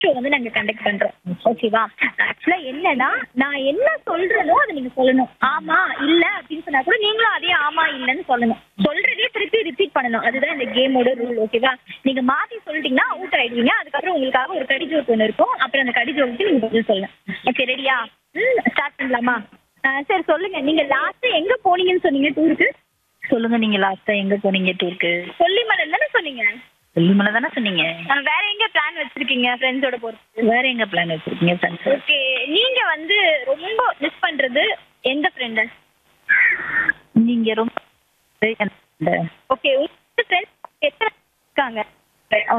show வந்து நாங்க conduct பண்றோம் ஓகேவா ஆக்சுவலா என்னன்னா நான் என்ன சொல்றேனோ அதை நீங்க சொல்லணும் ஆமா இல்ல அப்படின்னு சொன்னா கூட நீங்களும் அதே ஆமா இல்லன்னு சொல்லணும் சொல்றதே திருப்பி ரிப்பீட் பண்ணணும் அதுதான் இந்த கேமோட ரூல் ஓகேவா நீங்க மாத்தி சொல்லிட்டீங்கன்னா அவுட் ஆயிடுவீங்க அதுக்கப்புறம் உங்களுக்காக ஒரு கடி ஜோக் ஒன்று இருக்கும் அப்புறம் அந்த கடி ஜோக்கு நீங்க பதில் சொல்லணும் ஓகே ரெடியா ம் ஸ்டார்ட் பண்ணலாமா ஆ, சரி சொல்லுங்க நீங்க லாஸ்ட் எங்க போனீங்கன்னு சொன்னீங்க டூருக்கு சொல்லுங்க நீங்க லாஸ்டா எங்க போனீங்க டூருக்கு கொல்லிமலை தானே சொன்னீங்க கொல்லிமலை தானே சொன்னீங்க ஆ, வேற எங்க பிளான் வச்சிருக்கீங்க ஃப்ரெண்ட்ஸோட போறது வேற எங்க பிளான் வச்சிருக்கீங்க ஃப்ரெண்ட்ஸ் ஓகே நீங்க வந்து ரொம்ப மிஸ் பண்றது எந்த ஃப்ரெண்ட் நீங்க ரொம்ப ஓகே உங்க ஃப்ரெண்ட்ஸ் எத்தனை இருக்காங்க